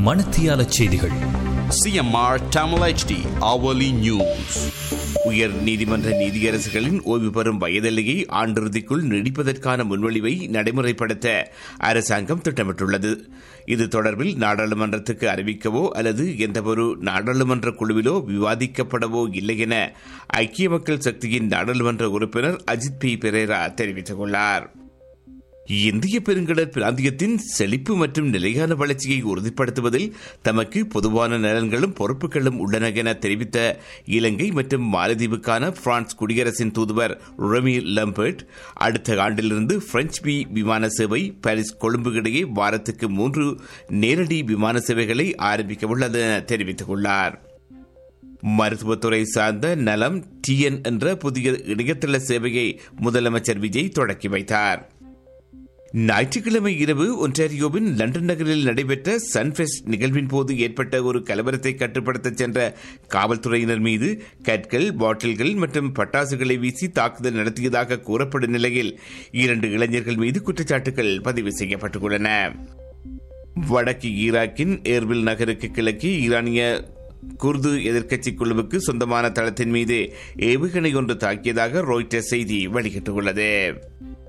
மணத்தியால செய்திகள் CMR Tamil HD hourly news உயர் நீதிமன்ற நீதியரசுகளின் ஓய்வு பெறும் வயதெல்லையை ஆண்டிறுதிக்குள் நீடிப்பதற்கான முன்மொழிவை நடைமுறைப்படுத்த அரசாங்கம் திட்டமிட்டுள்ளது இது தொடர்பில் நாடாளுமன்றத்துக்கு அறிவிக்கவோ அல்லது எந்தவொரு நாடாளுமன்ற குழுவிலோ விவாதிக்கப்படவோ இல்லை என ஐக்கிய மக்கள் சக்தியின் நாடாளுமன்ற உறுப்பினர் அஜித் பி பெரேரா தெரிவித்துள்ளார் இந்திய பெருங்கடல் பிராந்தியத்தின் செழிப்பு மற்றும் நிலையான வளர்ச்சியை உறுதிப்படுத்துவதில் தமக்கு பொதுவான நலன்களும் பொறுப்புகளும் உள்ளன என தெரிவித்த இலங்கை மற்றும் மாலத்தீவுக்கான பிரான்ஸ் குடியரசின் தூதுவர் ரொமி லம்பர்ட் அடுத்த ஆண்டிலிருந்து பிரெஞ்சு பி விமான சேவை பாரிஸ் கொழும்பு இடையே வாரத்துக்கு மூன்று நேரடி விமான சேவைகளை ஆரம்பிக்க உள்ளது என தெரிவித்துள்ளார் மருத்துவத்துறை சார்ந்த நலம் டிஎன் என்ற புதிய இணையதள சேவையை முதலமைச்சர் விஜய் தொடக்கி வைத்தார் ஞாயிற்றுக்கிழமை இரவு ஒன்டாரியோவின் லண்டன் நகரில் நடைபெற்ற சன்ஃபெஸ்ட் நிகழ்வின் போது ஏற்பட்ட ஒரு கலவரத்தை கட்டுப்படுத்த சென்ற காவல்துறையினர் மீது கற்கள் பாட்டில்கள் மற்றும் பட்டாசுகளை வீசி தாக்குதல் நடத்தியதாக கூறப்படும் நிலையில் இரண்டு இளைஞர்கள் மீது குற்றச்சாட்டுகள் பதிவு செய்யப்பட்டுள்ளன வடக்கு ஈராக்கின் ஏர்பில் நகருக்கு கிழக்கே ஈரானிய குர்து எதிர்க்கட்சி குழுவுக்கு சொந்தமான தளத்தின் மீது ஏவுகணை ஒன்று தாக்கியதாக ரோய்டர் செய்தி வெளியிட்டுள்ளது